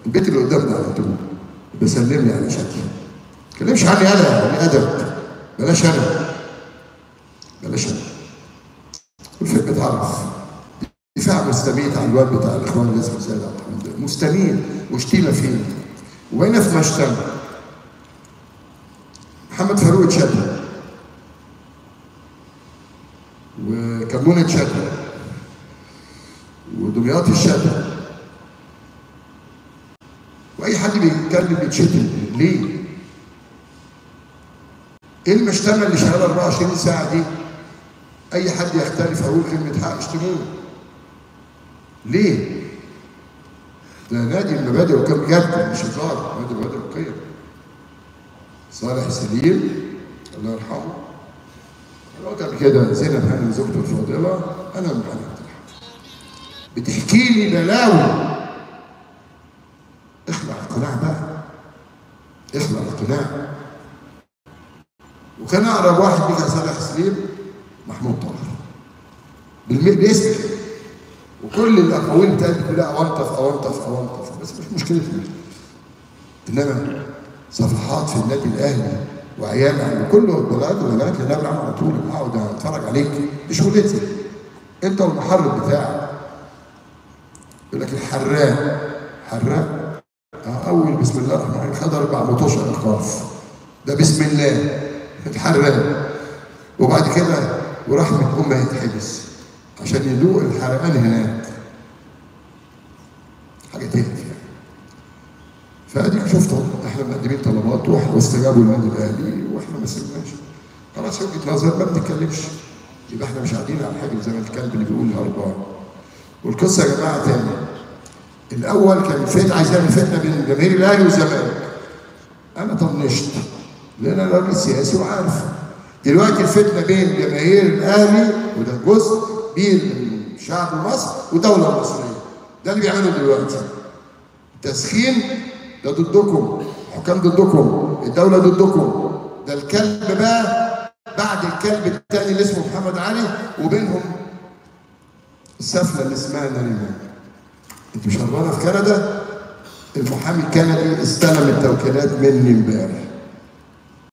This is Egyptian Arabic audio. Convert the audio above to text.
البيت اللي قدامنا على طول بسلم لي على شكل ما تكلمش عني انا يعني ادب بلاش انا بلاش انا والفيلم اتعرف دفاع مستميت على الواد بتاع الاخوان اللي اسمه سيد عبد الحميد ده. مستميت وشتيمه فيه وبقينا في مشتمل محمد فاروق اتشتم وكمون اتشتم ودمياط اتشتم واي حد بيتكلم بيتشتم ليه؟ ايه المشتمه اللي شغاله 24 ساعه دي؟ اي حد يختلف او يقول كلمه حق اشتموه ليه؟ ده نادي المبادئ وكان بجد مش هزار نادي المبادئ والقيم صالح سليم الله يرحمه انا قلت قبل كده زينب هانم زوجته الفاضله انا من هانم عبد الحق بتحكي لي بلاوي اخلع القناع بقى اخلع القناع وكان اقرب واحد ليك يا صالح سليم محمود طاهر بالم- باسم كده وكل الاقاويل بتاعتي كلها اونطف اونطف اونطف بس مش مشكلتنا انما صفحات في النادي الاهلي وايام يعني كله بلاد وبنات لله على طول اقعد اتفرج عليك دي شغلتي انت والمحرك بتاعك يقول لك الحراق حراق آه، اول بسم الله الرحمن الرحيم خد اربع مطوشه ايقاف ده بسم الله اتحرق وبعد كده ورحمه امه يتحبس عشان يدوق الحرقان هناك حاجه تهدي يعني فاديك شفتوا احنا مقدمين طلبات واحنا واستجابوا للنادي الاهلي واحنا ما سيبناش خلاص وجهه نظر ما بنتكلمش يبقى احنا مش قاعدين على حاجه زي ما الكلب اللي بيقول هربان والقصه يا جماعه تاني الاول كان فتنه عايز يعمل فتنه بين جماهير الاهلي والزمالك انا طنشت لان انا راجل سياسي وعارف دلوقتي الفتنه بين جماهير الاهلي وده جزء كبير من شعب مصر والدوله المصريه ده اللي بيعمله دلوقتي تسخين ده ضدكم حكام ضدكم الدوله ضدكم ده الكلب بقى بعد الكلب الثاني اللي اسمه محمد علي وبينهم السفله اللي اسمها نريمان انت مش هربانه في كندا المحامي الكندي استلم التوكيلات مني امبارح